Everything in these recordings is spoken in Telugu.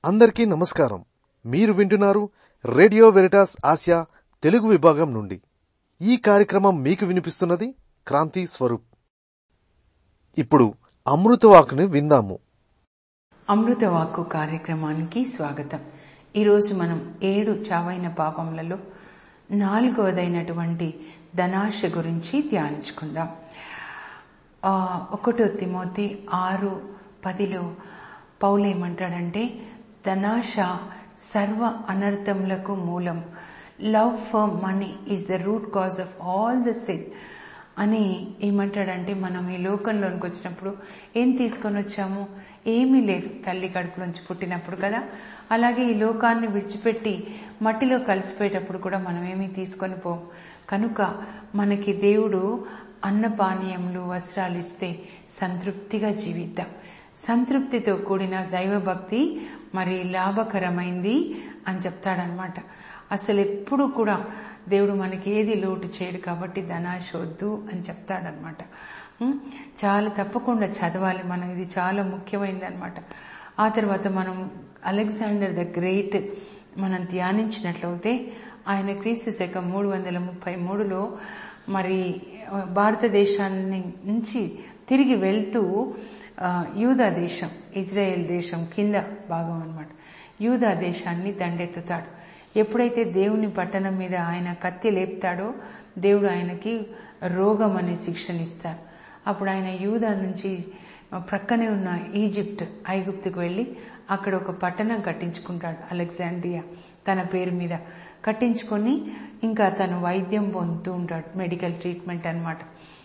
అందరికీ నమస్కారం మీరు వింటున్నారు రేడియో వెరిటాస్ ఆసియా తెలుగు విభాగం నుండి ఈ కార్యక్రమం మీకు వినిపిస్తున్నది క్రాంతి స్వరూప్ ఇప్పుడు అమృతవాకుని విందాము అమృతవాక్కు కార్యక్రమానికి స్వాగతం ఈరోజు మనం ఏడు చావైన పాపములలో నాలుగవదైనటువంటి ధనాశ గురించి ధ్యానించుకుందాం ఆ, ఒకటో తిమోతి ఆరు పదిలో పౌలు ఏమంటాడంటే ధనాశ సర్వ అనర్థములకు మూలం love for money is the root cause of all the sin అని ఏమంటాడంటే మనం ఈ లోకంలోనికి వచ్చినప్పుడు ఏం తీసుకొని వచ్చాము ఏమీ లేదు తల్లి కడుపులోంచి పుట్టినప్పుడు కదా అలాగే ఈ లోకాన్ని విడిచిపెట్టి మట్టిలో కలిసిపోయేటప్పుడు కూడా మనం ఏమీ తీసుకొని పోం కనుక మనకి దేవుడు అన్నపానీయములు వస్త్రాలు ఇస్తే సంతృప్తిగా జీవిద్దాం సంతృప్తితో కూడిన దైవభక్తి మరి లాభకరమైంది అని చెప్తాడనమాట అసలు ఎప్పుడు కూడా దేవుడు మనకి ఏది లోటు చేయడు కాబట్టి ధనాశ వద్దు అని చెప్తాడనమాట ఉం? చాలా తప్పకుండా చదవాలి మనం ఇది చాలా ముఖ్యమైనది అనమాట ఆ తర్వాత మనం అలెగ్జాండర్ ద గ్రేట్ మనం ధ్యానించినట్లయితే ఆయన క్రీస్తు శకం మూడు వందల ముప్పై మూడులో మరి భారతదేశాన్ని నుంచి తిరిగి వెళ్తూ ఆ, యూదా దేశం ఇజ్రాయెల్ దేశం కింద భాగం అన్నమాట యూదా దేశాన్ని దండెత్తుతాడు ఎప్పుడైతే దేవుని పట్టణం మీద ఆయన కత్తి లేపుతాడో దేవుడు ఆయనకి రోగం అనే శిక్షనిస్తాడు అప్పుడు ఆయన యూదా నుంచి ప్రక్కనే ఉన్న ఈజిప్ట్ ఐగుప్తుకు వెళ్ళి అక్కడ ఒక పట్టణం కట్టించుకుంటాడు అలెగ్జాండ్రియా తన పేరు మీద కట్టించుకొని ఇంకా తను వైద్యం పొందుతూ ఉంటాడు మెడికల్ ట్రీట్మెంట్ అన్నమాట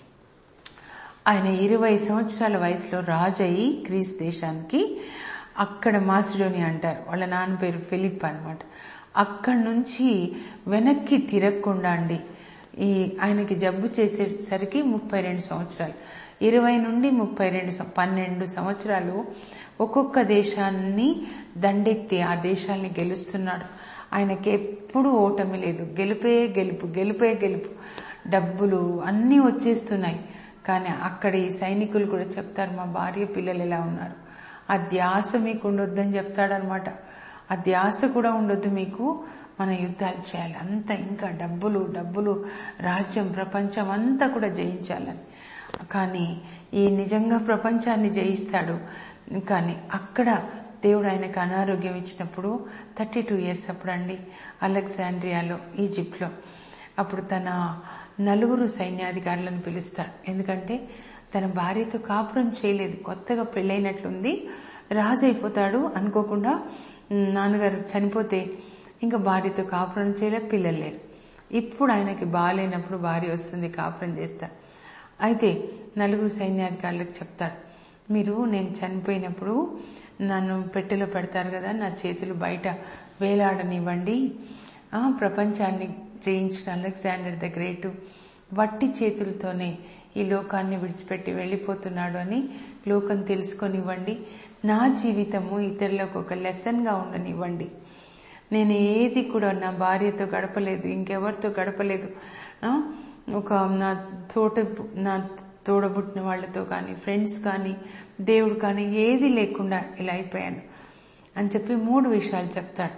ఆయన ఇరవై సంవత్సరాల వయసులో రాజయ్యి గ్రీస్ దేశానికి అక్కడ మాసిడోని అంటారు వాళ్ళ నాన్న పేరు ఫిలిప్ అనమాట అక్కడి నుంచి వెనక్కి తిరగకుండా అండి ఈ ఆయనకి జబ్బు చేసేసరికి ముప్పై రెండు సంవత్సరాలు ఇరవై నుండి ముప్పై రెండు సం- పన్నెండు సంవత్సరాలు ఒక్కొక్క దేశాన్ని దండెత్తి ఆ దేశాల్ని గెలుస్తున్నాడు ఆయనకి ఎప్పుడూ ఓటమి లేదు గెలుపే గెలుపు గెలుపే గెలుపు డబ్బులు అన్నీ వచ్చేస్తున్నాయి కానీ అక్కడ ఈ సైనికులు కూడా చెప్తారు మా భార్య పిల్లలు ఎలా ఉన్నారు ఆ ధ్యాస మీకు ఉండొద్దని చెప్తాడనమాట ఆ ధ్యాస కూడా ఉండొద్దు మీకు మన యుద్ధాలు చేయాలి అంతా ఇంకా డబ్బులు డబ్బులు రాజ్యం ప్రపంచం అంతా కూడా జయించాలని కానీ ఈ నిజంగా ప్రపంచాన్ని జయిస్తాడు కానీ అక్కడ దేవుడు ఆయనకు అనారోగ్యం ఇచ్చినప్పుడు థర్టీ టూ ఇయర్స్ అప్పుడు అండి అలెగ్జాండ్రియాలో ఈజిప్ట్లో అప్పుడు తన నలుగురు సైన్యాధికారులను పిలుస్తాడు ఎందుకంటే తన భార్యతో కాపురం చేయలేదు కొత్తగా పెళ్ళైనట్లుంది రాజు అయిపోతాడు అనుకోకుండా "ఉమ్, నాన్నగారు చనిపోతే ఇంకా భార్యతో కాపురం చేయలే పిల్లలు లేరు ఇప్పుడు ఆయనకి బాగాలేనప్పుడు భార్య వస్తుంది కాపురం చేస్తాడు అయితే నలుగురు సైన్యాధికారులకు చెప్తాడు మీరు నేను చనిపోయినప్పుడు నన్ను పెట్టెలో పెడతారు కదా నా చేతులు బయట వేలాడనివ్వండి ఆ, ప్రపంచాన్ని జయించిన అలెగ్జాండర్ ద గ్రేట్ వట్టి చేతులతోనే ఈ లోకాన్ని విడిచిపెట్టి వెళ్ళిపోతున్నాడు అని లోకం తెలుసుకొనివ్వండి నా జీవితము ఇతరులకు ఒక లెసన్గా ఉండనివ్వండి నేను ఏది కూడా నా భార్యతో గడపలేదు ఇంకెవరితో గడపలేదు ఆ? ఒక నా తోట నా తోడబుట్టిన వాళ్ళతో కానీ ఫ్రెండ్స్ కానీ దేవుడు కానీ ఏది లేకుండా ఇలా అయిపోయాను అని చెప్పి మూడు విషయాలు చెప్తాడు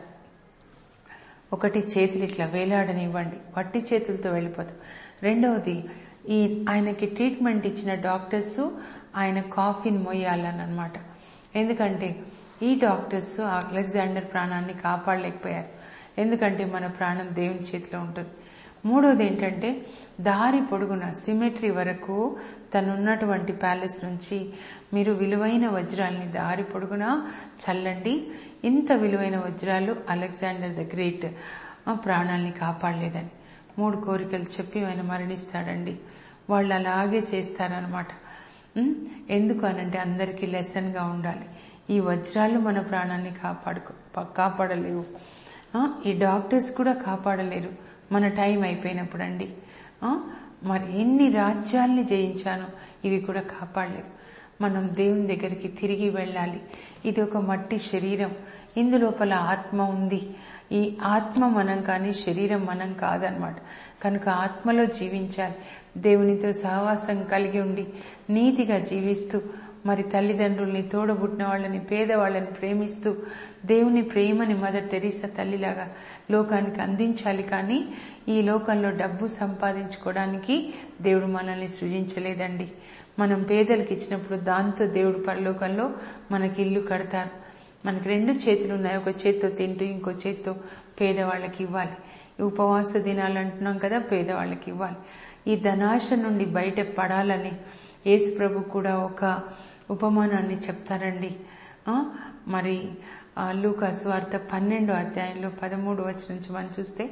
ఒకటి చేతులు ఇట్లా వేలాడనివ్వండి వట్టి చేతులతో వెళ్ళిపోతాం రెండవది ఈ ఆయనకి ట్రీట్మెంట్ ఇచ్చిన డాక్టర్స్ ఆయన కాఫీని మొయ్యాలని అనమాట ఎందుకంటే ఈ డాక్టర్స్ అలెగ్జాండర్ ప్రాణాన్ని కాపాడలేకపోయారు ఎందుకంటే మన ప్రాణం దేవుని చేతిలో ఉంటుంది మూడోది ఏంటంటే దారి పొడుగున సిమెట్రీ వరకు తనున్నటువంటి ప్యాలెస్ నుంచి మీరు విలువైన వజ్రాల్ని దారి పొడుగున చల్లండి ఇంత విలువైన వజ్రాలు అలెగ్జాండర్ ద గ్రేట్ ఆ ప్రాణాల్ని కాపాడలేదని మూడు కోరికలు చెప్పి ఆయన మరణిస్తాడండి వాళ్ళు అలాగే చేస్తారనమాట ఉమ్, ఎందుకు అనంటే అందరికీ లెసన్గా ఉండాలి ఈ వజ్రాలు మన ప్రాణాన్ని కాపాడుకో ప- కాపాడలేవు ఆ, ఈ డాక్టర్స్ కూడా కాపాడలేరు మన టైం అయిపోయినప్పుడు అండి ఆ, మరి ఎన్ని రాజ్యాల్ని జయించానో ఇవి కూడా కాపాడలేవు మనం దేవుని దగ్గరికి తిరిగి వెళ్ళాలి ఇది ఒక మట్టి శరీరం ఇందులోపల ఆత్మ ఉంది ఈ ఆత్మ మనం కానీ శరీరం మనం కాదనమాట కనుక ఆత్మలో జీవించాలి దేవునితో సహవాసం కలిగి ఉండి నీతిగా జీవిస్తూ మరి తల్లిదండ్రుల్ని తోడబుట్టిన వాళ్ళని పేదవాళ్ళని ప్రేమిస్తూ దేవుని ప్రేమని మదర్ తెరీసా తల్లిలాగా లోకానికి అందించాలి కానీ ఈ లోకంలో డబ్బు సంపాదించుకోవడానికి దేవుడు మనల్ని సృజించలేదండి మనం పేదలకు ఇచ్చినప్పుడు దాంతో దేవుడు పరలోకంలో మనకి ఇల్లు కడతారు మనకి రెండు చేతులు ఉన్నాయి ఒక చేత్తో తింటూ ఇంకో చేత్తో పేదవాళ్ళకి ఇవ్వాలి ఈ ఉపవాస దినాలు అంటున్నాం కదా పేదవాళ్ళకి ఇవ్వాలి ఈ ధనాశ నుండి బయట పడాలని యేసు ప్రభు కూడా ఒక ఉపమానాన్ని చెప్తారండి ఆ, మరి ఆ, లూకా స్వార్థ పన్నెండో అధ్యాయంలో పదమూడు వచ్చి నుంచి మనం చూస్తే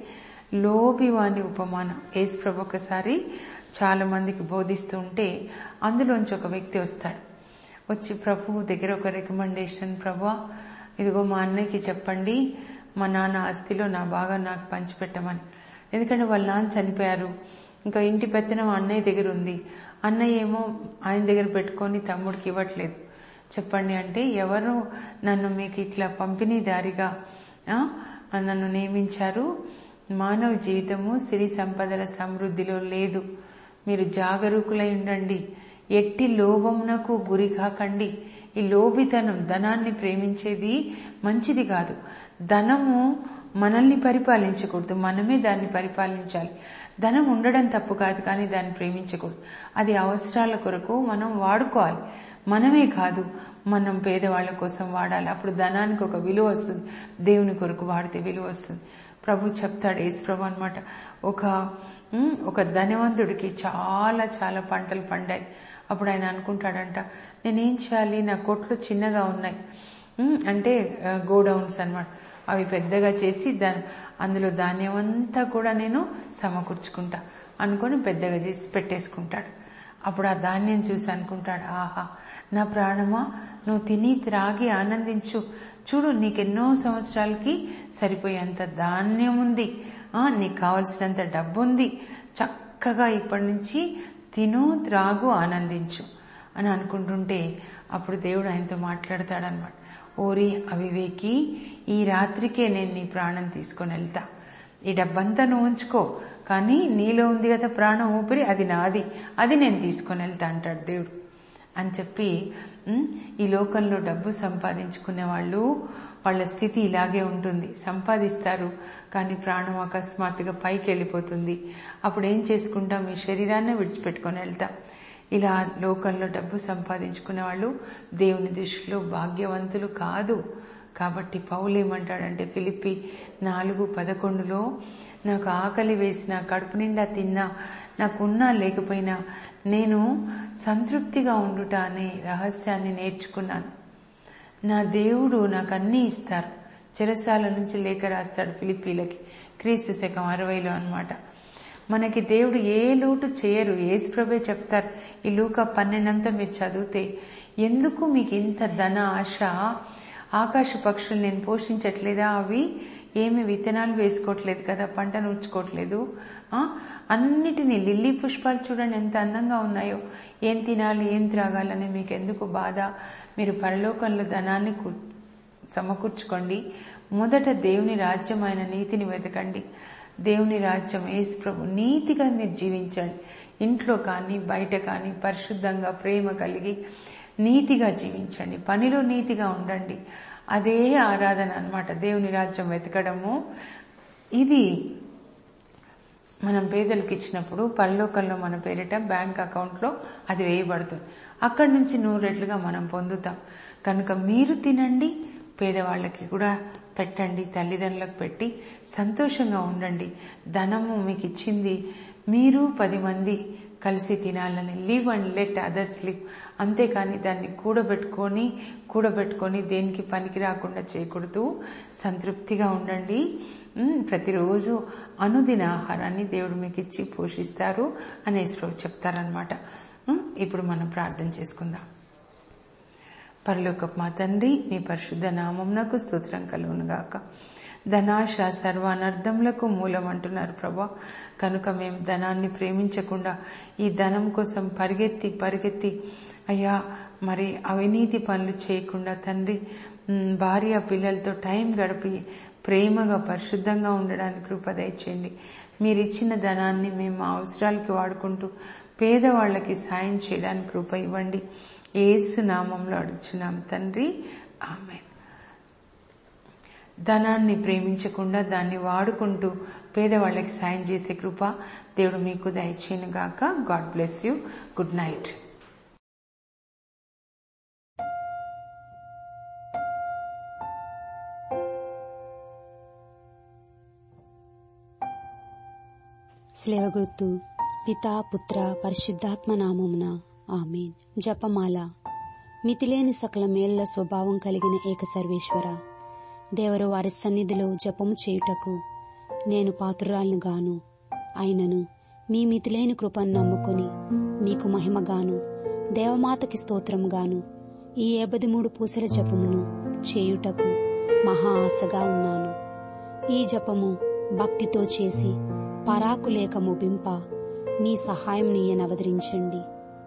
లోబివాని ఉపమానం యేసు ప్రభు ఒకసారి చాలా మందికి బోధిస్తూ ఉంటే అందులోంచి ఒక వ్యక్తి వస్తాడు వచ్చి ప్రభు దగ్గర ఒక రికమెండేషన్ ప్రభు ఇదిగో మా అన్నయ్యకి చెప్పండి మా నాన్న ఆస్తిలో నా బాగా నాకు పంచిపెట్టమని ఎందుకంటే వాళ్ళ నాన్న చనిపోయారు ఇంకా ఇంటి పెత్తనం అన్నయ్య దగ్గర ఉంది అన్నయ్య ఏమో ఆయన దగ్గర పెట్టుకొని తమ్ముడికి ఇవ్వట్లేదు చెప్పండి అంటే ఎవరు నన్ను మీకు ఇట్లా పంపిణీదారిగా ఆ, నన్ను నియమించారు మానవ జీవితము సిరి సంపదల సమృద్ధిలో లేదు మీరు జాగరూకులై ఉండండి ఎట్టి లోభమునకు గురి కాకండి ఈ లోభితనం ధనాన్ని ప్రేమించేది మంచిది కాదు ధనము మనల్ని పరిపాలించకూడదు మనమే దాన్ని పరిపాలించాలి ధనం ఉండడం తప్పు కాదు కానీ దాన్ని ప్రేమించకూడదు అది అవసరాల కొరకు మనం వాడుకోవాలి మనమే కాదు మనం పేదవాళ్ళ కోసం వాడాలి అప్పుడు ధనానికి ఒక విలువ వస్తుంది దేవుని కొరకు వాడితే విలువ వస్తుంది ప్రభు చెప్తాడు యేసు ప్రభు అనమాట ఒక ఉమ్, ఒక ధనవంతుడికి చాలా చాలా పంటలు పండాయి అప్పుడు ఆయన అనుకుంటాడంట నేనేం చేయాలి నా కొట్లు చిన్నగా ఉన్నాయి ఉమ్, అంటే గోడౌన్స్ అన్నమాట అవి పెద్దగా చేసి దా అందులో ధాన్యం అంతా కూడా నేను సమకూర్చుకుంటా అనుకొని పెద్దగా చేసి పెట్టేసుకుంటాడు అప్పుడు ఆ ధాన్యం చూసి అనుకుంటాడు ఆహా నా ప్రాణమా నువ్వు తిని త్రాగి ఆనందించు చూడు నీకెన్నో సంవత్సరాలకి సరిపోయేంత ధాన్యం ఉంది ఆ నీకు కావలసినంత డబ్బు ఉంది చక్కగా ఇప్పటి నుంచి తిను త్రాగు ఆనందించు అని అనుకుంటుంటే అప్పుడు దేవుడు ఆయనతో మాట్లాడతాడనమాట ఓరి అవివేకి ఈ రాత్రికే నేను నీ ప్రాణం తీసుకొని వెళ్తా ఈ డబ్బంతా నువ్వు ఉంచుకో కానీ నీలో ఉంది కదా ప్రాణం ఊపిరి అది నాది అది నేను తీసుకొని వెళ్తా అంటాడు దేవుడు అని చెప్పి ఉమ్, ఈ లోకంలో డబ్బు సంపాదించుకునే వాళ్ళు వాళ్ళ స్థితి ఇలాగే ఉంటుంది సంపాదిస్తారు కానీ ప్రాణం అకస్మాత్తుగా పైకి వెళ్ళిపోతుంది అప్పుడు ఏం చేసుకుంటాం ఈ శరీరాన్ని విడిచిపెట్టుకొని వెళ్తాం ఇలా లోకంలో డబ్బు సంపాదించుకునే వాళ్ళు దేవుని దృష్టిలో భాగ్యవంతులు కాదు కాబట్టి పౌలు ఏమంటాడంటే ఫిలిప్పి నాలుగు పదకొండులో నాకు ఆకలి వేసిన కడుపు నిండా తిన్నా నాకున్నా లేకపోయినా నేను సంతృప్తిగా ఉండుట అనే రహస్యాన్ని నేర్చుకున్నాను నా దేవుడు నాకు అన్నీ ఇస్తారు చెరసాల నుంచి లేఖ రాస్తాడు ఫిలిప్పీలకి క్రీస్తు శకం అరవైలో అన్నమాట మనకి దేవుడు ఏ లోటు చేయరు ఏసుప్రభే చెప్తారు ఈ లూక పన్నెండంతా మీరు చదివితే ఎందుకు మీకు ఇంత ధన ఆశ ఆకాశ పక్షులు నేను పోషించట్లేదా అవి ఏమి విత్తనాలు వేసుకోవట్లేదు కదా పంటను ఉంచుకోవట్లేదు ఆ? అన్నిటినీ లిల్లీ పుష్పాలు చూడండి ఎంత అందంగా ఉన్నాయో ఏం తినాలి ఏం త్రాగాలని మీకు ఎందుకు బాధ మీరు పరలోకంలో ధనాన్ని కు- సమకూర్చుకోండి మొదట దేవుని రాజ్యం ఆయన నీతిని వెతకండి దేవుని రాజ్యం యేసు ప్రభు నీతిగా మీరు జీవించండి ఇంట్లో కానీ బయట కానీ పరిశుద్ధంగా ప్రేమ కలిగి నీతిగా జీవించండి పనిలో నీతిగా ఉండండి అదే ఆరాధన అన్నమాట దేవుని రాజ్యం వెతకడము ఇది మనం పేదలకు ఇచ్చినప్పుడు పరలోకంలో మన పేరిట బ్యాంక్ అకౌంట్లో అది వేయబడుతుంది అక్కడి నుంచి నూరు రెట్లుగా మనం పొందుతాం కనుక మీరు తినండి పేదవాళ్ళకి కూడా పెట్టండి తల్లిదండ్రులకు పెట్టి సంతోషంగా ఉండండి ధనము మీకు ఇచ్చింది మీరు పది మంది కలిసి తినాలని live and let others live అంతేకాని దాన్ని కూడబెట్టుకొని కూడబెట్టుకొని దేనికి పనికి రాకుండా చేయకూడదు సంతృప్తిగా ఉండండి ఉమ్, ప్రతిరోజు అనుదిన ఆహారాన్ని దేవుడు మీకు ఇచ్చి పోషిస్తారు అనేసి రోజు చెప్తారనమాట ఇప్పుడు మనం ప్రార్థన చేసుకుందాం పరలోకపు మా తండ్రి మీ పరిశుద్ధ నామంనకు స్తోత్రం కలుగునుగాక ధనాశ సర్వ అనర్థములకు మూలం అంటున్నారు ప్రభా కనుక మేము ధనాన్ని ప్రేమించకుండా ఈ ధనం కోసం పరిగెత్తి పరిగెత్తి అయ్యా మరి అవినీతి పనులు చేయకుండా తండ్రి ఉమ్, భార్య పిల్లలతో టైం గడిపి ప్రేమగా పరిశుద్ధంగా ఉండడానికి కృప దయచేయండి మీరు ఇచ్చిన ధనాన్ని మేము మా అవసరాలకి వాడుకుంటూ పేదవాళ్ళకి సాయం చేయడానికి కృప ఇవ్వండి ఏసు నామంలో అడుగుచున్నాం తండ్రి ఆమె ధనాన్ని ప్రేమించకుండా దాన్ని వాడుకుంటూ పేదవాళ్ళకి సాయం చేసే కృప దేవుడు మీకు దయచేయను గాక God bless you good night స్లేవగుర్తు పితా పుత్ర పరిశుద్ధాత్మ నామమున ఆమెన్ జపమాల మితిలేని సకల మేళ్ల స్వభావం కలిగిన ఏక సర్వేశ్వర దేవరు వారి సన్నిధిలో జపము చేయుటకు నేను పాత్రురాలను గాను అయినను మీ మితిలేని కృపను నమ్ముకొని మీకు మహిమగాను దేవమాతకి స్తోత్రం గాను ఈ ఏబది మూడు పూసల జపమును చేయుటకు మహా ఆశగా ఉన్నాను ఈ జపము భక్తితో చేసి పరాకు లేక ముగింప మీ సహాయం నీయనవదరించండి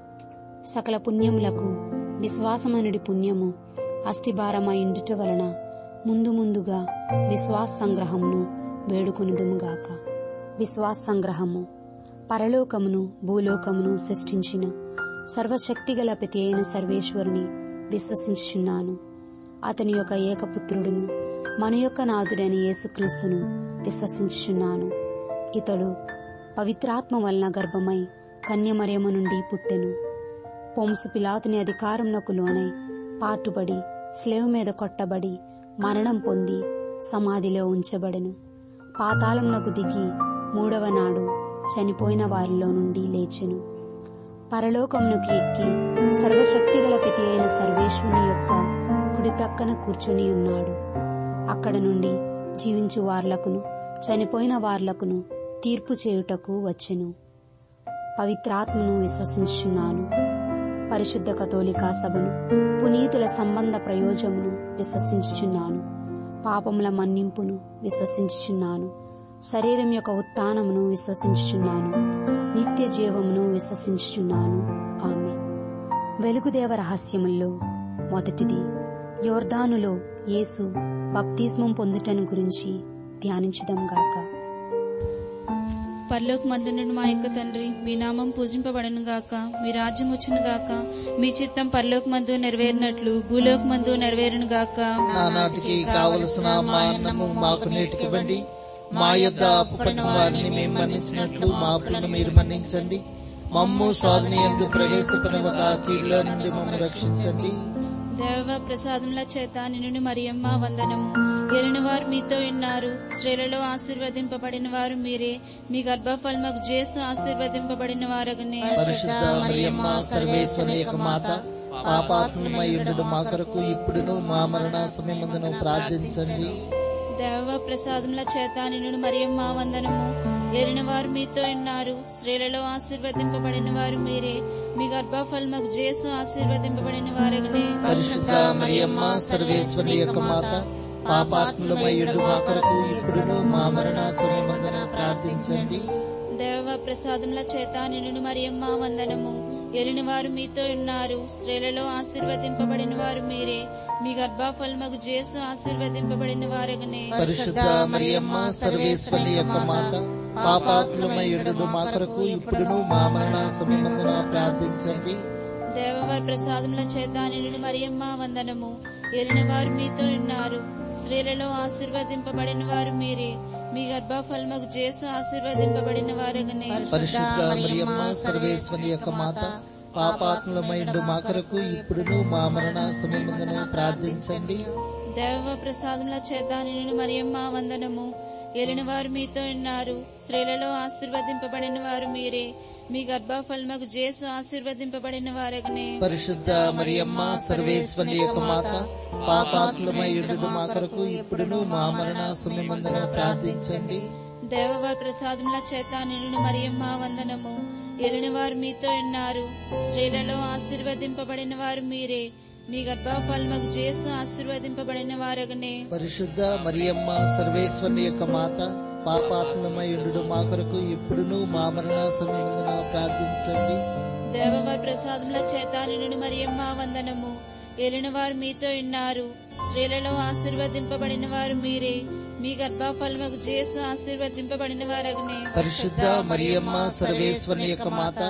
సకల పుణ్యములకు విశ్వాసమనుడి పుణ్యము అస్థిభారమైండుట వలన ముందు ముందుగా విశ్వాస సంగ్రహమును వేడుకొనుదుముగాక విశ్వాస సంగ్రహము పరలోకమును భూలోకమును సృష్టించిన సర్వశక్తిగల ప్రతి అయిన సర్వేశ్వరుని విశ్వసించుచున్నాను అతని యొక్క ఏకపుత్రుడును మన యొక్క నాథుడైన యేసుక్రీస్తును విశ్వసించుచున్నాను ఇతడు పవిత్రాత్మ వలన గర్భమై కన్యమరియము నుండి పుట్టెను పొంసు పిలాతుని అధికారంలోకి లోనై పాటుబడి స్లేవ్ మీద కొట్టబడి మరణం పొంది సమాధిలో ఉంచబడెను పాతాళంలోకి దిగి మూడవ నాడు చనిపోయిన వారిలో నుండి లేచెను పరలోకమునకు ఎక్కి సర్వశక్తిగల ప్రతి అయిన సర్వేశ్వరుని యొక్క కుడి ప్రక్కన కూర్చొని ఉన్నాడు అక్కడ నుండి జీవించు వార్లకును చనిపోయిన వార్లకును తీర్పు చేయుటకు వచ్చెను పవిత్రాత్మను విశ్వసించుచున్నాను పరిశుద్ధ కథోలికా సభను పునీతుల సంబంధ ప్రయోజమును విశ్వసించుచున్నాను పాపముల మన్నింపును విశ్వసించుచున్నాను శరీరం యొక్క ఉత్థానమును విశ్వసించుచున్నాను నిత్య జీవమును విశ్వసించుచున్నాను ఆమె వెలుగుదేవ రహస్యముల్లో మొదటిది యోర్దానులో యేసు బప్తిస్మం పొందుటను గురించి ధ్యానించుదాం గాక పరలోక మందునుడు మా యొక్క తండ్రి మీ నామం పూజింపబడను గాక మీ రాజ్యం వచ్చును గాక మీ చిత్తం పరలోక మందు నెరవేరినట్లు భూలోక మందు నెరవేరును గాక నానాటికి కావలసిన మా అన్నము మాకు నేటికివ్వండి మా యొద్ద అప్పుపడిన వారిని మేము మన్నించినట్లు మా అప్పులను మీరు మన్నించండి మమ్ము సాధన ఎందు ప్రవేశపడవక కీళ్ళ నుండి మమ్ము రక్షించండి దేవ ప్రసాదముల చేత నిన్ను మరియమ్మ వందనము ఎరిన వారు మీతో ఉన్నారు స్త్రీలలో ఆశీర్వదింపబడిన వారు మీరే మీ గర్భఫలముకు జేసు ఆశీర్వదింపబడిన వారగనే పరిశుద్ధ మరియమ్మ సర్వేశ్వరి యొక్క మాత పాపాత్మయుడు మా కొరకు ఇప్పుడును మా మరణ సమయమందును ప్రార్థించండి దేవ ప్రసాదముల చేత నిన్ను మరియమ్మ వందనము ఎరిన వారు మీతో ఉన్నారు స్త్రీలలో ఆశీర్వదింపబడిన వారు మీరే మీ గర్భఫలముకు జేసు ఆశీర్వదింపబడిన వారగనే పరిశుద్ధ మరియమ్మ సర్వేశ్వరి యొక్క మాత పాపాత్ములమయ్యుడు మా కొరకు ఇప్పుడును మా మరణ సమయమందున ప్రార్థించండి దేవ ప్రసాదముల చేత నిన్ను మరియమ్మ వందనము ఎరిన వారు మీతో ఉన్నారు స్త్రీలలో ఆశీర్వదింపబడిన వారు మీరే మీ గర్భఫలముకు జేసు ఆశీర్వదింపబడిన వారగనే పరిశుద్ధ మరియమ్మ సర్వేశ్వరి యొక్క మాత పాపాత్ములమయ్యుడు మా కొరకు ఇప్పుడును మా మరణ సమయమందున ప్రార్థించండి దేవవారి ప్రసాదముల చేత నిన్ను మరియమ్మ వందనము ఎరిన వారు మీతో ఉన్నారు స్త్రీలలో ఆశీర్వదింపబడిన వారు మీరే మీ గర్భఫలముకు జేసు ఆశీర్వదింపబడిన వారగనే పరిశుద్ధ మరియమ్మ సర్వేశ్వరి యొక్క మాత పాపాత్ములమైండు మా కొరకు ఇప్పుడును మా మరణ సమయమందున ప్రార్థించండి దేవ ప్రసాదముల చేత నిన్ను మరియమ్మ వందనము ఎరిన వారు మీతో ఉన్నారు స్త్రీలలో ఆశీర్వదింపబడిన వారు మీరే మీ గర్భఫలముకు జేసు ఆశీర్వదింపబడిన వారగనే పరిశుద్ధ మరియమ్మ సర్వేశ్వరి యొక్క మాత పాపాత్ములమైండు మా కొరకు ఇప్పుడును మా మరణ సమయమందున ప్రార్థించండి దేవవారి ప్రసాదముల చేత నిన్ను మరియమ్మ వందనము ఎరిన వారు మీతో ఉన్నారు స్త్రీలలో ఆశీర్వదింపబడిన వారు మీరే మీ గర్భఫలముకు జేసు ఆశీర్వదింపబడిన వారగనే పరిశుద్ధ మరియమ్మ సర్వేశ్వరి యొక్క మాత పాపాత్మయుడు మా కొరకు ఇప్పుడును మా మరణ సమయమందున ప్రార్థించండి దేవవారి ప్రసాదముల చేత నిన్ను మరియమ్మ వందనము ఎరిన వారు మీతో ఉన్నారు స్త్రీలలో ఆశీర్వదింపబడిన వారు మీరే మీ గర్భఫలముకు జేసు ఆశీర్వదింపబడిన వారగనే పరిశుద్ధ మరియమ్మ సర్వేశ్వరి యొక్క మాత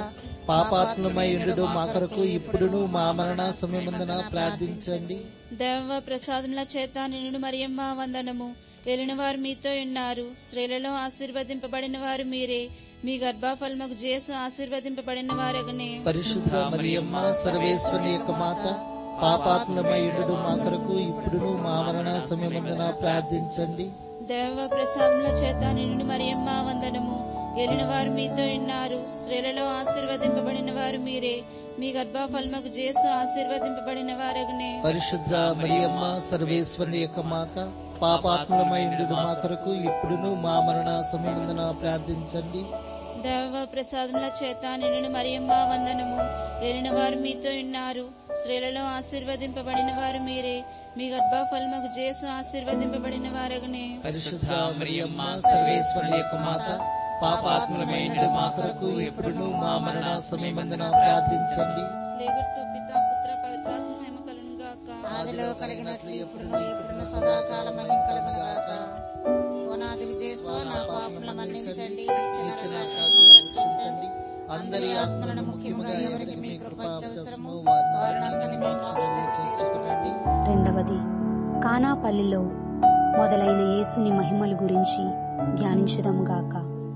పాపాత్మమై ఉండు మా కొరకు ఇప్పుడును మా మరణ సమయమందున ప్రార్థించండి దేవ ప్రసాదముల చేత నిన్ను మరియమ్మ వందనము వెళ్ళిన వారు మీతో ఉన్నారు స్త్రీలలో ఆశీర్వదింపబడిన వారు మీరే మీ గర్భఫలముకు చేసు ఆశీర్వదింపబడిన వారగనే పరిశుద్ధ మరియమ్మ సర్వేశ్వరి యొక్క మాత పాపాత్మమై ఉండు మా కొరకు ఇప్పుడును మా మరణ సమయమందున ప్రార్థించండి దేవ ప్రసాదముల చేత నిన్ను మరియమ్మ వందనము వెళ్ళిన వారు మీతో ఉన్నారు స్త్రీలలో ఆశీర్వదింపబడిన వారు మీరే మీ గర్భఫలముకు చేసు ఆశీర్వదింపబడిన వారగనే పరిశుద్ధ మరియమ్మ సర్వేశ్వరి యొక్క మాత పాపాత్మలమై ఉండు మా కొరకు ఇప్పుడును మా మరణ సమయమందున ప్రార్థించండి దేవ ప్రసాదముల చేత నిన్ను మరియమ్మ వందనము వెళ్ళిన వారు మీతో ఉన్నారు స్త్రీలలో ఆశీర్వదింపబడిన వారు మీరే మీ గర్భఫలముకు చేసు ఆశీర్వదింపబడిన వారగనే పరిశుద్ధ మరియమ్మ సర్వేశ్వరి యొక్క మాత పాపాత్మలమై ఉండు మా కొరకు ఇప్పుడును మా మరణ సమయమందున ప్రార్థించండి స్లేవర్తో పిత పుత్ర పవిత్రాత్మ మహిమ కలును గాక ఆదిలో కలిగినట్లు ఎప్పుడును ఎప్పుడును సదాకాలం మహిమ కలుగునుగాక ఓనాది విజయస్వ నా పాపముల మన్నించండి నిత్య నరకాగ్ని రక్షించండి అందరి ఆత్మలను ముఖ్యముగా ఎవరికి మీ కృప అవసరమో వారిని మీ మోక్షంలో చేర్చుకోనండి రెండవది కానాపల్లిలో మొదలైన యేసుని మహిమల గురించి ధ్యానించుదాముగాక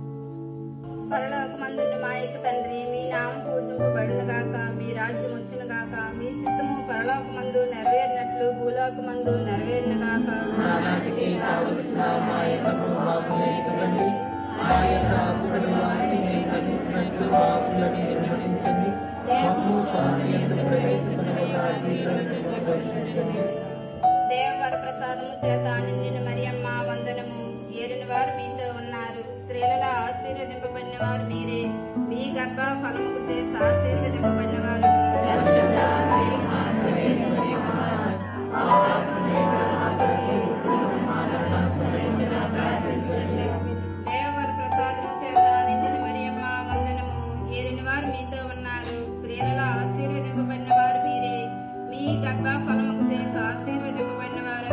పరలోకమందున్న మా యొక్క తండ్రి మీ నామం పూజింపబడును గాక మీ రాజ్యం వచ్చును గాక మీ చిత్తము పరలోకమందు నెరవేరినట్లు భూలోకమందు నెరవేరును గాక నానాటికి కావలసిన మా యొక్కను మాకు నేర్చుకోండి మా యొక్క అప్పుడైన వారిని మేము మన్నించినట్లు మా అప్పులను నిర్మణించండి మమ్ము స్వామి ఎందుకు ప్రవేశపడిన దర్శించండి దేవవర ప్రసాదము చేత నిండిన మరియమ్మ వందనము ఏలిన వారు మీతో ఉన్నారు స్త్రీలలో ఆశీర్వదింపబడిన వారు మీరే మీ గర్భ ఫలముకు చేసి ఆశీర్వదింపబడిన వారు దేవవర ప్రసాదము చేత నిండిన మరియమ్మ వందనము ఏలిన వారు మీతో ఉన్నారు స్త్రీలలో ఆశీర్వదింపబడిన వారు మీరే మీ గర్భ ఫలముకు చేసి ఆశీర్వదింపబడిన వారు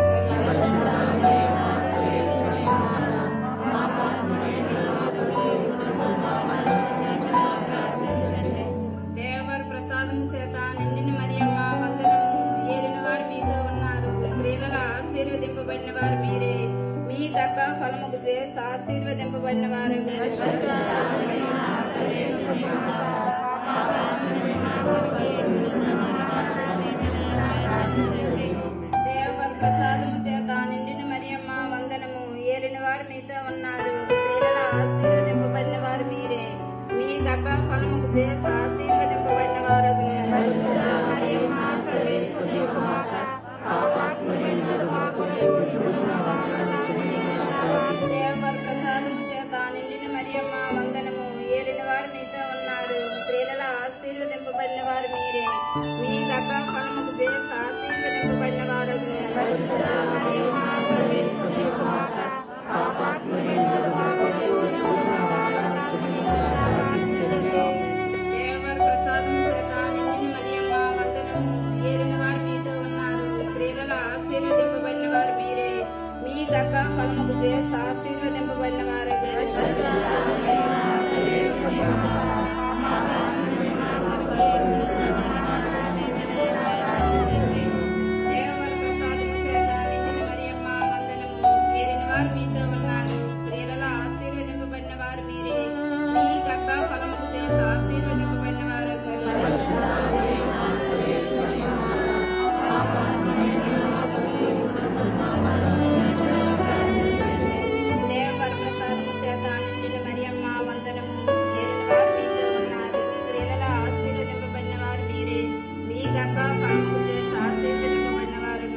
దేవర ప్రసాదం చేత నిండిన మరియమ్మ వందనము ఏలిన వారు మీతో ఉన్నారు స్త్రీలలో ఆశీర్వదింపబడిన వారు మీరే మీ గర్భ ఫలముకు చేసి ఆశీర్వదింపబడిన వారు దేవర ప్రసాదము చేత నిండిన మరియమ్మ వందనము ఏలిన వారు మీతో ఉన్నారు స్త్రీలలో ఆశీర్వదింపబడిన వారు మీరే మీ గర్భ ఫలముకు చేసి ఆశీర్వదింపబడిన వారు దేవర ప్రసాదము చేత నిండిన మరియమ్మ వందనము ఏలిన వారు మీతో ఉన్నారు స్త్రీలలో ఆశీర్వదింపబడిన వారు మీరే మీ గర్భ ఫలముకు చేసి ఆశీర్వదింపబడిన వారు దేవర ప్రసాదం చేత నిండిన మరియమ్మ వందనము ఏలిన వారు మీతో ఉన్నారు స్త్రీలలో ఆశీర్వదింపబడిన వారు మీరే మీ గర్భ ఫలముకు చేసి ఆశీర్వదింపబడిన వారు దేవర ప్రసాదం చేత నిండిన మరియమ్మ వందనము ఏలిన వారు మీతో ఉన్నారు స్త్రీలలో ఆశీర్వదింపబడిన వారు మీరే మీ గర్భ ఫలముకు చేసి ఆశీర్వదింపబడిన వారు దేవర ప్రసాదము చేత నిండిన మరియమ్మ వందనము ఏలిన వారు మీతో ఉన్నారు స్త్రీలలో ఆశీర్వదింపబడిన వారు మీరే మీ గర్భ ఫలముకు చేసి ఆశీర్వదింపబడిన వారు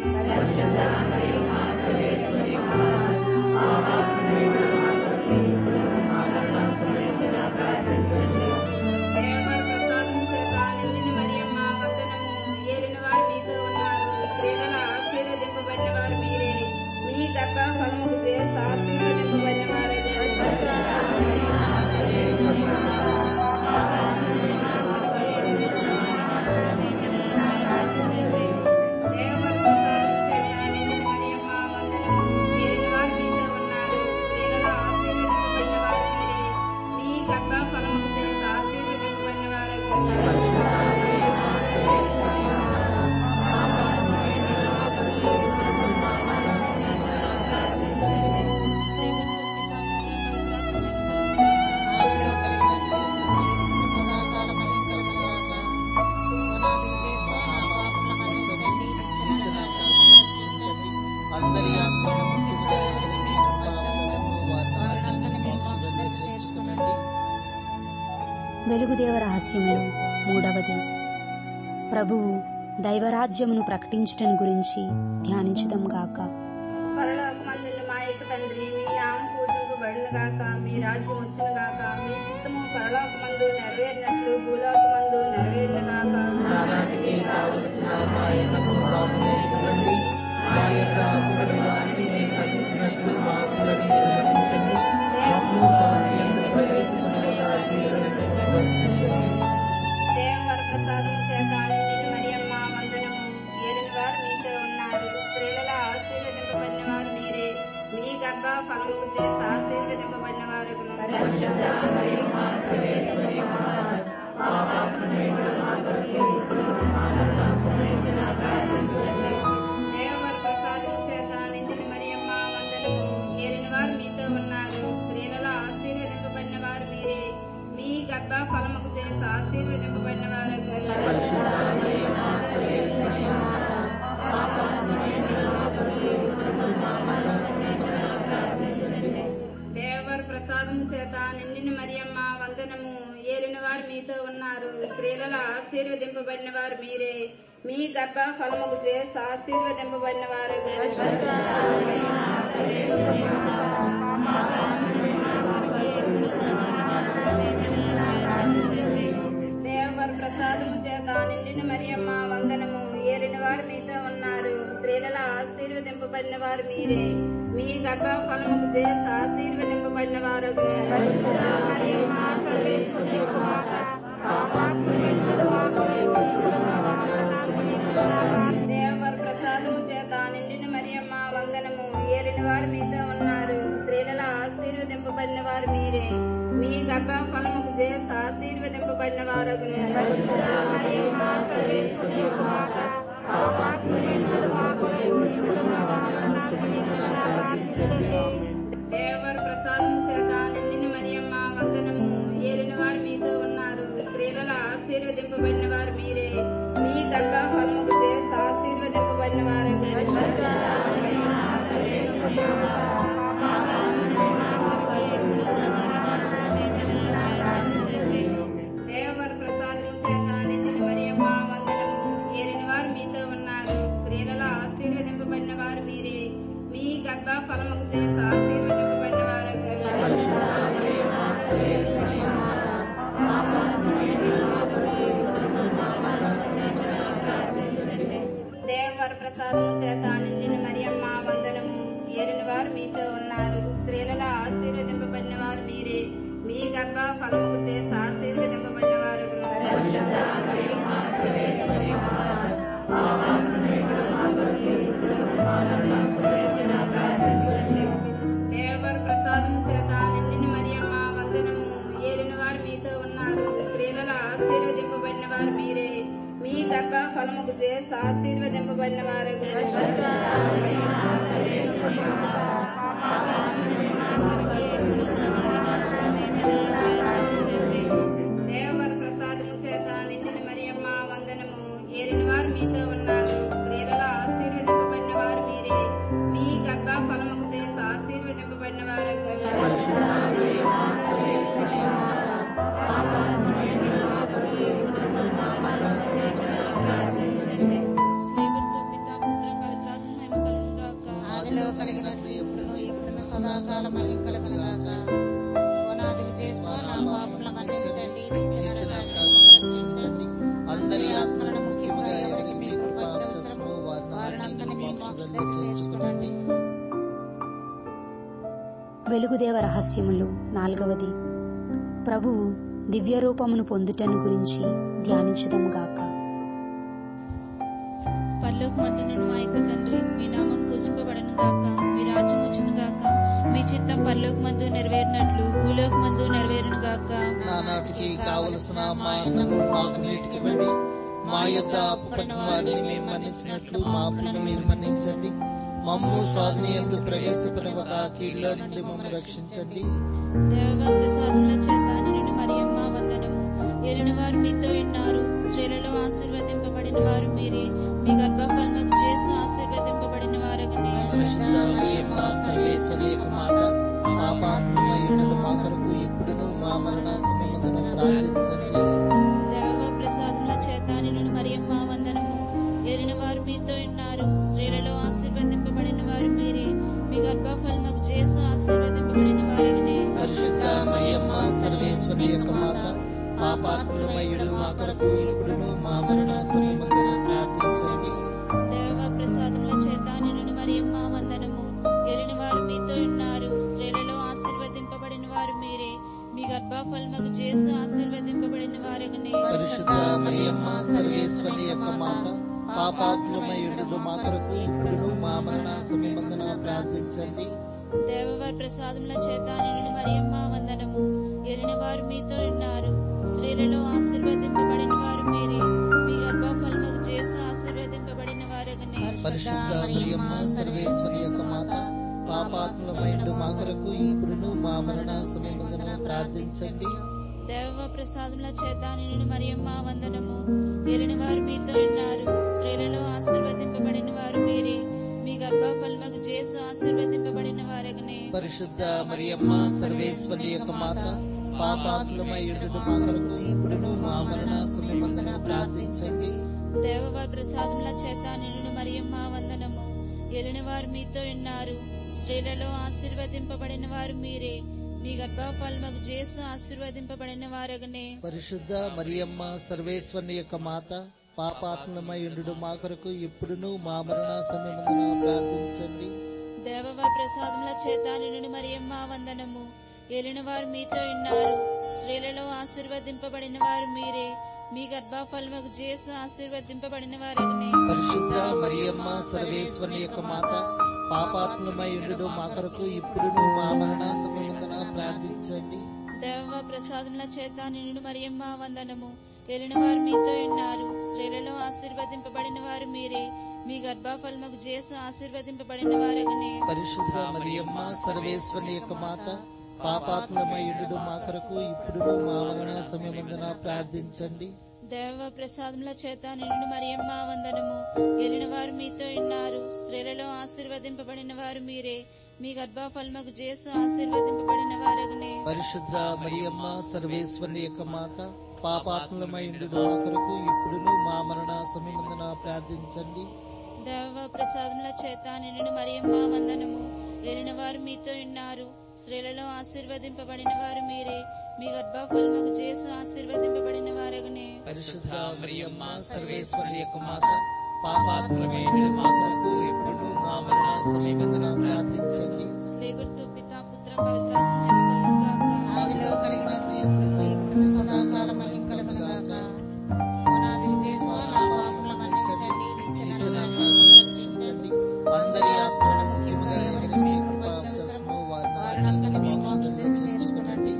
దేవర ప్రసాదము చేత నిండిన మరియమ్మ వందనము ఏలిన వారు మీతో ఉన్నారు స్త్రీలలో ఆశీర్వదింపబడిన వారు మీరే మీ గర్భ ఫలముకు చేసి ఆశీర్వదింపబడిన వారు దేవర ప్రసాదము చేత నిండిన మరియమ్మ వందనము ఏలిన వారు మీతో ఉన్నారు స్త్రీలలో ఆశీర్వదింపబడిన వారు మీరే మీ గర్భ ఫలముకు చేసి ఆశీర్వదింపబడిన వారు ఆత్మలను ముఖ్యముగా ఎవరిని మీ కృప అవసరమో వారిని మీ మోక్షంలో చేర్చుకునండి వెలుగుదేవ రహస్యములు మూడవది ప్రభువు దైవరాజ్యమును ప్రకటించటం గురించి ధ్యానించుదాం గాక పరలోకమందున్న మా యొక్క తండ్రి మీ నామం పూజింపబడును గాక మీ రాజ్యం వచ్చును గాక మీ చిత్తము పరలోకమందు నెరవేరినట్లు భూలోకమందు నెరవేరును గాక నానాటికి కావలసిన మా యొక్క మాకు నేర్చుకోండి మా యొక్క అప్పులను వారిని మేము మన్నించినట్లు మా అప్పులను మీరు మన్నించండి మమ్ము స్వాధీనంలో ప్రవేశపెట్టగా కీడులను రక్షించండి దేవవర ప్రసాదం చేత నిండిన మరియమ్మ వందనము ఏలిన వారు మీతో ఉన్నారు స్త్రీలలో ఆశీర్వదింపబడిన వారు మీరే మీ గర్భ ఫలముకు చేసి ఆశీర్వదింపబడిన వారు దేవవర ప్రసాదం చేత నిండిన మరియమ్మ వందనము ఏలిన వారు మీతో ఉన్నారు స్త్రీలలో ఆశీర్వదింపబడిన వారు మీరే మీ గర్భ ఫలముకు చేసి ఆశీర్వదింపబడిన వారు దేవర ప్రసాదం చేత నిండిన మరియమ్మ వందనము ఏలిన వారు మీతో ఉన్నారు స్త్రీలలో ఆశీర్వదింపబడిన వారు మీరే మీ గర్భ ఫలముకు చేసి ఆశీర్వదింపబడిన వారు దేవర ప్రసాదము చేత నిండిన మరియమ్మ వందనము ఏలిన వారు మీతో ఉన్నారు స్త్రీలలో ఆశీర్వదింపబడిన వారు మీరే మీ గర్భ ఫలముకు చేసి ఆశీర్వదింపబడిన వారు దేవర ప్రసాదము చేత నిండిన మరియమ్మ వందనము ఏలిన వారు మీతో ఉన్నారు స్త్రీలలో ఆశీర్వదింపబడిన వారు మీరే మీ గర్భ ఫలముకు చేసి ఆశీర్వదింపబడిన వారు దేవర ప్రసాదం చేత నిండిన మరియమ్మ వందనము ఏలిన వారు మీతో ఉన్నారు స్త్రీలలో ఆశీర్వదింపబడిన వారు మీరే మీ గర్భ ఫలముకు చేసి ఆశీర్వదింపబడిన వారు దేవర ప్రసాదం చేత నిండిన మరియమ్మ వందనము ఏలిన వారు మీతో ఉన్నారు స్త్రీలలో ఆశీర్వదింపబడిన వారు మీరే మీ గర్భ ఫలముకు చేసి ఆశీర్వదింపబడిన వారు దేవర ప్రసాదం చేత నిండిన మరియమ్మ వందనము ఏలిన వారు మీతో ఉన్నారు స్త్రీలలో ఆశీర్వదింపబడిన వారు మీరే మీ గర్భ ఫలముకు చేసి ఆశీర్వదింపబడిన వారు దేవర ప్రసాదం చేత నిండిన మరియమ్మ వందనము ఏలిన వారు మీతో ఉన్నారు స్త్రీలలో ఆశీర్వదింపబడిన వారు మీరే మీ గర్భ ఫలముకు చేసి ఆశీర్వదింపబడిన వారు దేవర ప్రసాదము చేత నిండిన మరియమ్మ వందనము ఏలిన వారు మీతో ఉన్నారు స్త్రీలలో ఆశీర్వదింపబడిన వారు మీరే మీ గర్భ ఫలముకు చేసి ఆశీర్వదింపబడిన వారు స్నేహితులతో పితా పుత్ర పవిత్రాత్మ మహిమ కలుగును గాక ఆదిలో కలిగినట్లు ఎప్పుడును ఎప్పుడును సదాకాలం మళ్ళీ కలుగునుగాక ఓనాది విజయస్వ నా పాపముల మన్నించండి నిత్య నరకాగ్ని రక్షించండి అందరి ఆత్మలను ముఖ్యముగా ఎవరికి మీ కృప అవసరమో వారినందరినీ మీ వారిని మోక్షంలో చేర్చుకునండి వెలుగుదేవ రహస్యములు నాలుగవది ప్రభువు దివ్య రూపమును పొందుటను గురించి ధ్యానించుదాం గాక పరలోకమందున మా యొక్క తండ్రి మీ నామం పూజింపబడను గాక మీ రాజ్యం వచ్చును గాక మీ చిత్తం పరలోకమందు నెరవేరినట్లు భూలోకమందు నెరవేరును గాక నానాటికి కావలసిన మా అన్నము మాకు నీటికివ్వండి మా యొద్ద అప్పుపడిన వారిని మేము మన్నించినట్లు మా అప్పులను మీరు మన్నించండి మమ్ము స్వాధీనంలో ప్రవేశపడవక కీడులో నుంచి మమ్మల్ని రక్షించండి దేవ ప్రసాదముల చేత నిన్ను మరియమ్మ వందనము ఏలిన వారు మీతో ఉన్నారు స్త్రీలలో ఆశీర్వదింపబడిన వారు మీరే మీ గర్భఫలముకు చేసి ఆశీర్వదింపబడిన వారగనే పరిశుద్ధ మరియమ్మ సర్వేశ్వరి యొక్క మాత పాపాత్మయుడు మా కొరకు ఇప్పుడును మా మరణ సమయమున ప్రార్థించండి దేవ ప్రసాదముల చేత నిన్ను మరియమ్మ వందనము ఎరిన వారు మీతో ఉన్నారు స్త్రీలలో ఆశీర్వదింపబడిన వారు మీరే మీ గర్భఫలముకు చేసు ఆశీర్వదింపబడిన వారగనే పరిశుద్ధ మరియమ్మ సర్వేశ్వరి యొక్క మాత పాపాత్మయుడు మా కొరకు ఇప్పుడును మా మరణ సమయమున ప్రార్థించండి దేవ ప్రసాదముల చేత నిన్ను మరియమ్మ వందనము ఎరిన వారు మీతో ఉన్నారు స్త్రీలలో ఆశీర్వదింపబడిన వారు మీరే మీ గర్భఫలముకు చేసు ఆశీర్వదింపబడిన వారగనే పరిశుద్ధ మరియమ్మ సర్వేశ్వరి యొక్క మాత పాపాత్మయుడు మా కొరకు ఇప్పుడును మా మరణ సమయమున ప్రార్థించండి దేవవారి ప్రసాదముల చేత నిన్ను మరియమ్మ వందనము ఎరిన వారు మీతో ఉన్నారు స్త్రీలలో ఆశీర్వదింపబడిన వారు మీరే మీ గర్భఫలముకు చేసు ఆశీర్వదింపబడిన వారగనే పరిశుద్ధ మరియమ్మ సర్వేశ్వరి యొక్క మాత పాపాత్మయుడు మా కొరకు ఇప్పుడును మా మరణ సమయమున ప్రార్థించండి దేవ ప్రసాదముల చేత నిన్ను మరియమ్మ వందనము ఎరిన వారు మీతో ఉన్నారు స్త్రీలలో ఆశీర్వదింపబడిన వారు మీరే మీ గర్భఫలముకు చేసు ఆశీర్వదింపబడిన వారగనే పరిశుద్ధ మరియమ్మ సర్వేశ్వరి యొక్క మాత పాపాత్మయుడు మా కొరకు ఇప్పుడును మా మరణ సమయమున ప్రార్థించండి దేవవారి ప్రసాదముల చేత నిన్ను మరియమ్మ వందనము ఎరిన వారు మీతో ఉన్నారు స్త్రీలలో ఆశీర్వదింపబడిన వారు మీరే మీ గర్భఫలముకు చేసు ఆశీర్వదింపబడిన వారగనే పరిశుద్ధ మరియమ్మ సర్వేశ్వరుని యొక్క మాత పాపాత్మయుడు మా కొరకు ఇప్పుడును మా మరణ సమయమున ప్రార్థించండి దేవవారి ప్రసాదముల చేత నిన్ను మరియమ్మ వందనము ఎలిన వారు మీతో ఉన్నారు స్త్రీలలో ఆశీర్వదింపబడిన వారు మీరే మీ గర్భఫలముకు చేసు ఆశీర్వదింపబడిన వారగనే పరిశుద్ధ మరియమ్మ సర్వేశ్వరుని యొక్క మాత పాపాత్మయుడు మా కొరకు ఇప్పుడును మా మరణ సమయమున ప్రార్థించండి దేవ ప్రసాదముల చేత నిన్ను మరియమ్మ వందనము ఎలిన వారు మీతో ఉన్నారు స్త్రీలలో ఆశీర్వదింపబడిన వారు మీరే మీ గర్భఫలముకు చేసు ఆశీర్వదింపబడిన వారగనే పరిశుద్ధ మరియమ్మ సర్వేశ్వరుని యొక్క మాత పాపాత్మయుడు మా కొరకు ఇప్పుడును మా మరణ సమయమున ప్రార్థించండి దేవ ప్రసాదముల చేత నిన్ను మరియమ్మ వందనము ఎలిన వారు మీతో ఉన్నారు స్త్రీలలో ఆశీర్వదింపబడిన వారు మీరే మీ గర్భఫలముకు చేసు ఆశీర్వదింపబడిన వారగనే పరిశుద్ధ మరియమ్మ సర్వేశ్వరుని యొక్క మాత పాపాత్మయుడు మా కొరకు ఇప్పుడును మా మరణ సమయమున ప్రార్థించండి దేవ ప్రసాదముల చేత నిన్ను మరియమ్మ వందనము ఎలిన వారు మీతో ఉన్నారు స్త్రీలలో ఆశీర్వదింపబడిన వారు మీరే మీ గర్భఫలముకు చేసు ఆశీర్వదింపబడిన వారగనే పరిశుద్ధ మరియమ్మ సర్వేశ్వరుని యొక్క మాత పాపాత్మయుడు మా కొరకు ఇప్పుడును మా మరణ సమయమున ప్రార్థించండి స్నేహితు పిత పుత్ర పవిత్రాత్మ ఆదిలో కలిగినట్లు ఎప్పుడును ఇప్పుడు సదాకాలం మహిమ కలుగును గాక పునాది విజయస్వ నా పాపముల మన్నించండి నిత్య నరకాగ్ని రక్షించండి అందరి ఆత్మలను ముఖ్యముగా ఎవరికి మీ కృప అవసరమో వారిని మీ మోక్షం చేర్చుకునండి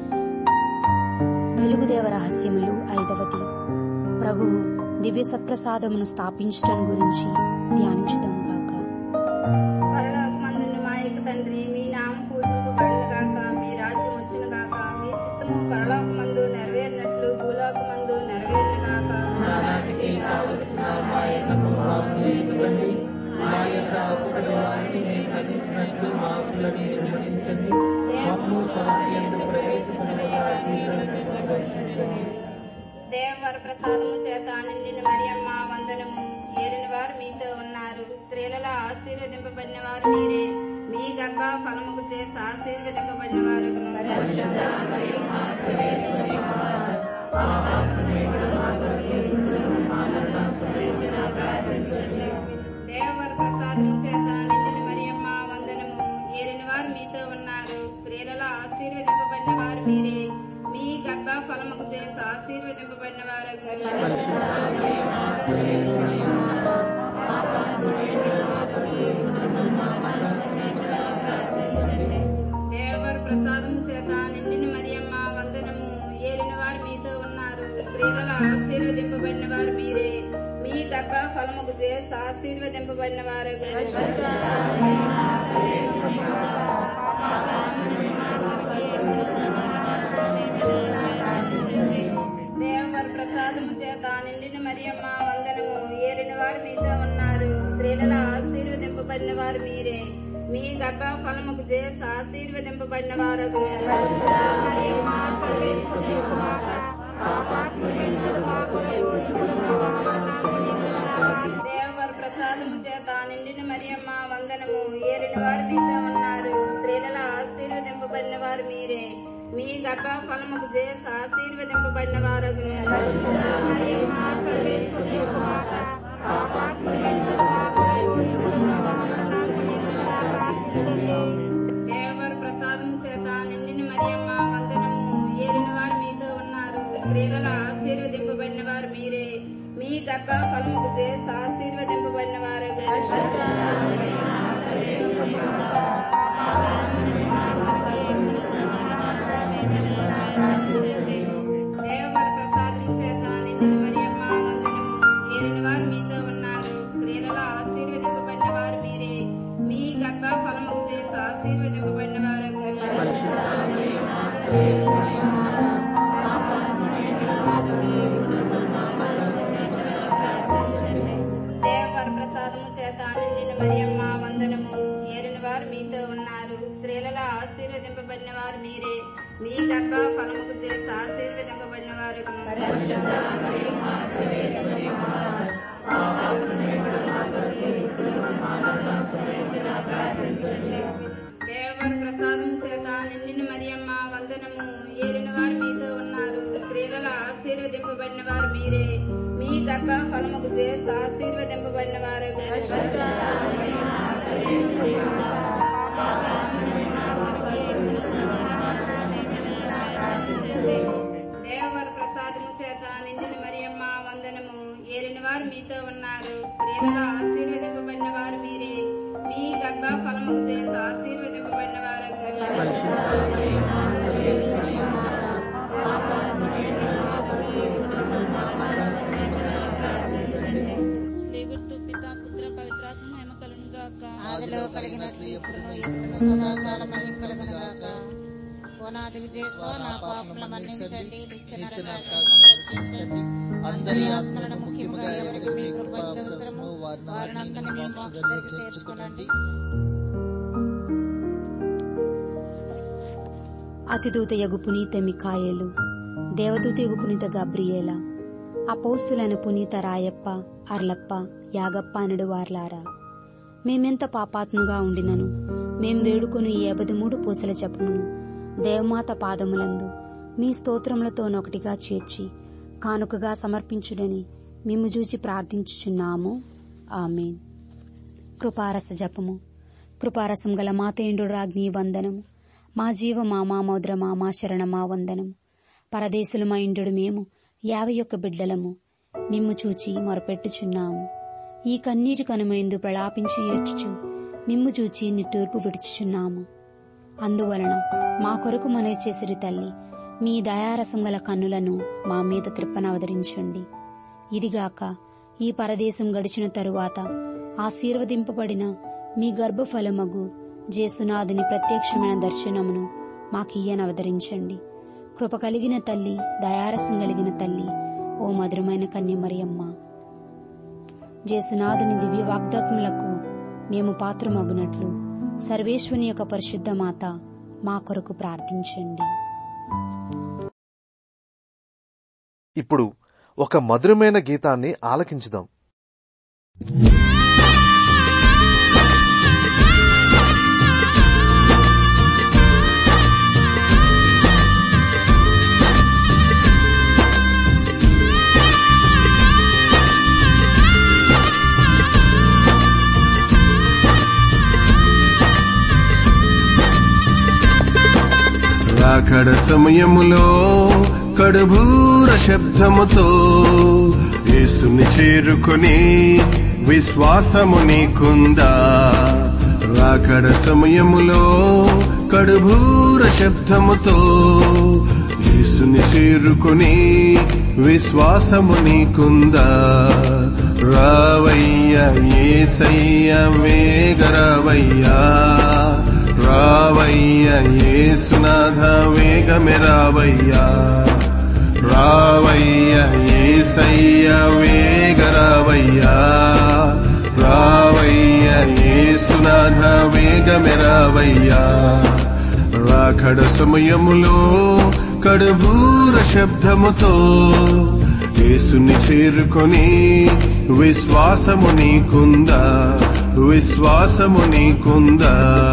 వెలుగుదేవ రహస్యములు ఐదవది ప్రభువు దివ్య సత్ప్రసాదమును స్థాపించటం గురించి ధ్యానించుదాం గాక పరలోకమందున్న మా యొక్క తండ్రి మీ నామం పూజింపబడును గాక మీ రాజ్యం వచ్చును గాక మీ చిత్తము పరలోకమందు నెరవేరినట్లు భూలోకమందు నెరవేరును గాక నానాటికి కావలసిన మా ఎన్నము మాకు నేర్చుకోండి మా యొక్క అప్పుడి వారిని మేము మన్నించినట్లు మా అప్పులను మీరు మన్నించండి మమ్ము శాంతి ఎందు ప్రవేశపడగా రక్షించండి దేవవర ప్రసాదము చేత నిండిన మరియమ్మ వందనము ఏలిన వారు మీతో ఉన్నారు స్త్రీలలో ఆశీర్వదింపబడిన వారు మీరే మీ గర్భ ఫలముకు చేసి ఆశీర్వదింపబడిన వారు దేవవర ప్రసాదము చేత నిండిన మరియమ్మ వందనము ఏలిన వారు మీతో ఉన్నారు స్త్రీలలో ఆశీర్వదింపబడిన వారు మీరే మీ గర్భ ఫలముకు చేసి ఆశీర్వదింపబడిన వారు దేవర ప్రసాదం చేత నిండిన మరియమ్మ వందనము ఏలిన వారు మీతో ఉన్నారు స్త్రీలలో ఆశీర్వదింపబడిన వారు మీరే మీ గర్భ ఫలముకు చేసి ఆశీర్వదింపబడిన వారు దేవర ప్రసాదము చేత నిండిన మరియమ్మ వందనము ఏలిన వారు మీతో ఉన్నారు స్త్రీలలో ఆశీర్వదింపబడిన వారు మీరే మీ గర్భ ఫలముకు చేసి ఆశీర్వదింపబడిన వారు దేవర ప్రసాదము చేత నిండిన మరియమ్మ వందనము ఏలిన వారు మీతో ఉన్నారు స్త్రీలలో ఆశీర్వదింపబడిన వారు మీరే మీ గర్భ ఫలముకు చేసి ఆశీర్వదింపబడిన వారు దేవర ప్రసాదము చేత నిండిన మరియమ్మ వందనము ఏలిన వారు మీతో ఉన్నారు స్త్రీలలో ఆశీర్వదింపబడిన వారు మీరే మీ గర్భ ఫలముకు చేసి ఆశీర్వదింపబడిన వారు దేవర ప్రసాదము చేత నిండిన మరియమ్మ వందనము ఏలిన వారు మీతో ఉన్నారు స్త్రీలలో ఆశీర్వదింపబడిన వారు మీరే మీ గర్భ ఫలముకు చేసి ఆశీర్వదింపబడిన వారు దేవర ప్రసాదము చేత నిండిన మరియమ్మ వందనము ఏలిన వారు మీతో ఉన్నారు స్త్రీలలో ఆశీర్వదింపబడిన వారు మీరే మీ గర్భ ఫలముకు చేసి ఆశీర్వదింపబడిన వారు దేవర ప్రసాదం చేత నిండిన మరియమ్మ వందనము ఏలిన వారు మీతో ఉన్నారు స్త్రీలలో ఆశీర్వదింపబడిన వారు మీరే మీ గర్భ ఫలముకు చేసి ఆశీర్వదింపబడిన వారు దేవర ప్రసాదము చేత నిండిన మరియమ్మ వందనము ఏలిన వారు మీతో ఉన్నారు స్త్రీలలో ఆశీర్వదింపబడిన వారు మీరే మీ గర్భ ఫలముకు చేసి ఆశీర్వదింపబడిన వారు స్లేవర్తో పిత పుత్ర పవిత్రాత్మ మహిమ కలును గాక ఆదిలో కలిగినట్లు ఎప్పుడును ఎప్పుడును సదాకాలం మహిమ కలుగునుగాక ఓనాది విజయస్వ నా పాపముల మన్నించండి నిత్య నరకాగ్ని రక్షించండి అందరి ఆత్మలను ముఖ్యముగా ఎవరికి మీ కృప అవసరము వారినందరినీ మీ మోక్ష దగ్గర చేర్చుకునండి అతిదూత యగు పునీత మికాయేలు దేవదూత యగు పునీత గబ్రియేల అపౌస్తులైన పునీత రాయప్ప అర్లప్ప యాగప్ప అనడు వార్లారా మేమెంత పాపాత్ముగా ఉండినను మేం వేడుకొని ఈ ఎబది మూడు పూసల జపమును దేవమాత పాదములందు మీ స్తోత్రములతోనొకటిగా చేర్చి కానుకగా సమర్పించుడని మిమ్ము చూచి ప్రార్థించుచున్నాము ఆమెన్ కృపారస జపము కృపారసం గల మాతేండు రాజ్ఞి వందనము మా జీవ మా మా మౌద్రమా మా శరణమా వందనము పరదేశులు మా ఇండు మేము యాభై ఒక్క బిడ్డలము మిమ్ము చూచి మొరపెట్టుచున్నాము ఈ కన్నీటి కనుమైందు ప్రలాపించి ఏడ్చుచు మిమ్ము చూచి నిట్టూర్పు విడుచుచున్నాము అందువలన మా కొరకు మనవి చేసిరి తల్లి మీ దయారసం గల కన్నులను మా మీద త్రిప్పనవదరించండి ఇదిగాక ఈ పరదేశం గడిచిన తరువాత ఆశీర్వదింపబడిన మీ గర్భఫలమగు జేసునాథుని ప్రత్యక్షమైన దర్శనమును మాకియ్యనవదరించండి కృప కలిగిన తల్లి దయారసం కలిగిన తల్లి ఓ మధురమైన కన్యమరియమ్మ జేసునాథుని దివ్య వాగ్దాత్ములకు మేము పాత్రమగునట్లు సర్వేశ్వని యొక్క పరిశుద్ధ మాత మా కొరకు ప్రార్థించండి ఇప్పుడు ఒక మధురమైన గీతాన్ని ఆలకించుదాం రాకడ సమయములో కడుభూర శబ్దముతో యేసుని చేరుకొని విశ్వాసము నీకుందా రాకడ సమయములో కడుభూర శబ్దముతో యేసుని చేరుకొని విశ్వాసము నీకుందా రావయ్య ఏసయ్య వేగరావయ్యా రావయ్య ఏసునాథ వేగమే రావయ్యా రావయ్య ఏసయ్య వేగ రావయ్యా రావయ్య యేసునాథ వేగమే రావయ్యా రాకడ సమయములో కడుబూర శబ్దముతో యేసుని చేరుకొని విశ్వాసము నీకుందా విశ్వాసము నీకుందా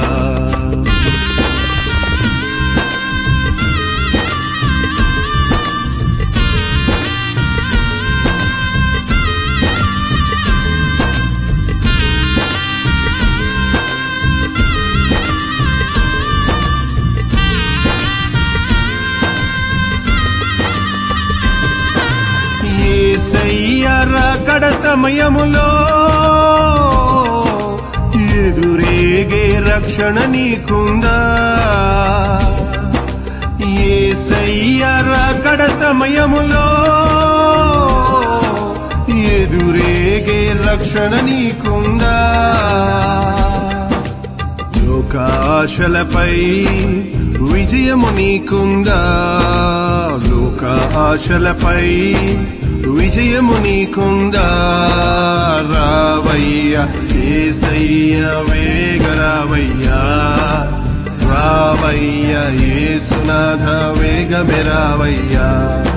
ఏసయ్య రాకడ సమయములో ఎదురేగే రక్షణ నీకుందా ఏసయ్య రాకడ సమయములో ఎదురేగే రక్షణ నీకుందా లోకాశలపై విజయము నీకుందా లోక ఆశలపై విజయము నీకుందా రావయ్య ఏసయ్య వేగరావయ్యా రావయ్య ఏసునాథ వేగమే రావయ్యా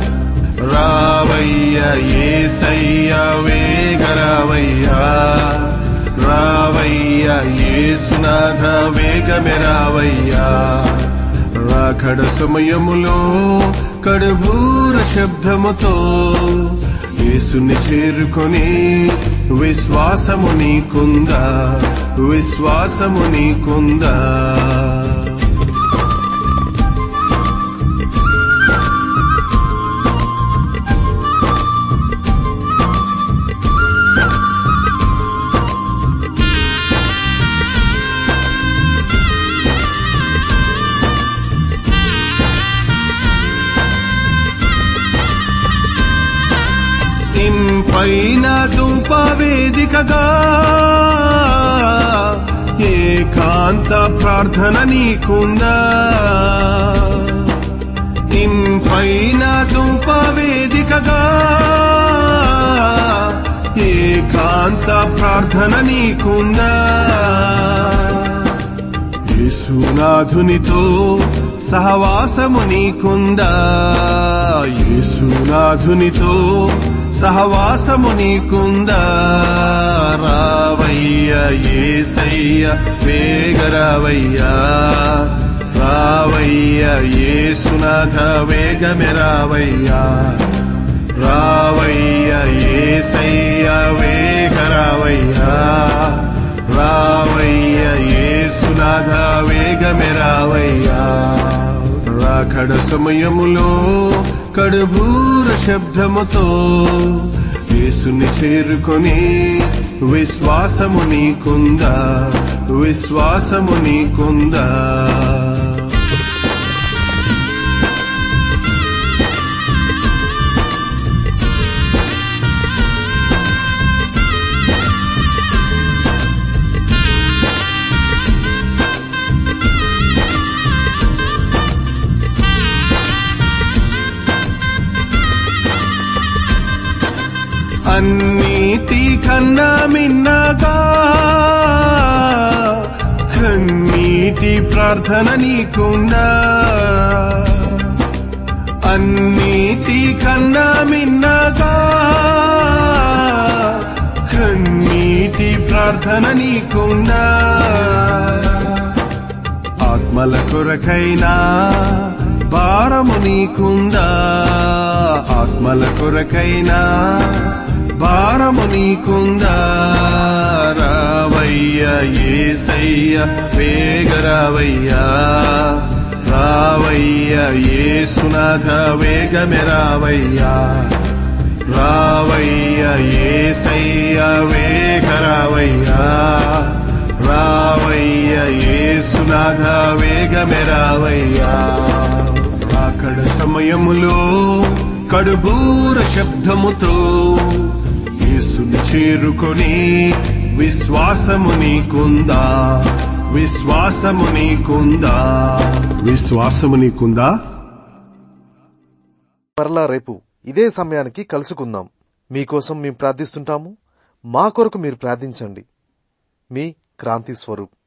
రావయ్య ఏసయ్య వేగరావయ్యా రావయ్య యేసునాథ వేగమే రావయ్యా రాకడ సమయములో కడుబూర శబ్దముతో యేసుని చేరుకొని విశ్వాసము నీకుందా విశ్వాసము నీకుందా ఇంపైన ధూప వేదికగా ఏకాంత ప్రార్థన నీకుందా ఇంపైన ధూప వేదికగా ఏకాంత ప్రార్థన నీకుందా యేసునాథునితో సహవాసము నీకుందా యేసునాథునితో సహవాసము నీకుందా రావయ్య ఏసయ్య వేగరావయ్యా రావయ్య యేసునాథ వేగమే రావయ్యా రావయ్య ఏసయ్య వేగరావయ్యా రావయ్య యేసునాథ వేగమే రావయ్యా రాకడ సమయములో కడుబూర శబ్దముతో యేసుని చేరుకొని విశ్వాసము నీకుందా విశ్వాసము నీకుందా అన్నిటి కన్నా మిన్నగా కన్నీటి ప్రార్థన నీకుందా అన్నిటి కన్నా మిన్నగా కన్నీటి ప్రార్థన నీకుందా ఆత్మల కొరకైనా భారము నీకుందా ఆత్మల కొరకైనా భారము నీకుందా రావయ్య ఏసయ్య వేగరావయ్యా రావయ్య ఏసునాథ వేగమే రావయ్యా రావయ్య ఏసయ్య వేగరావయ్యా రావయ్య ఏసునాథ వేగమే రావయ్యా అక్కడ సమయములో కడుబూర శబ్దముతో యేసుని చేరుకొని విశ్వాసము నీకుందా విశ్వాసము నీకుందా విశ్వాసము నీకుందా మరలా రేపు ఇదే సమయానికి కలుసుకుందాం మీకోసం మేము ప్రార్థిస్తుంటాము మా కొరకు మీరు ప్రార్థించండి మీ క్రాంతి స్వరూప్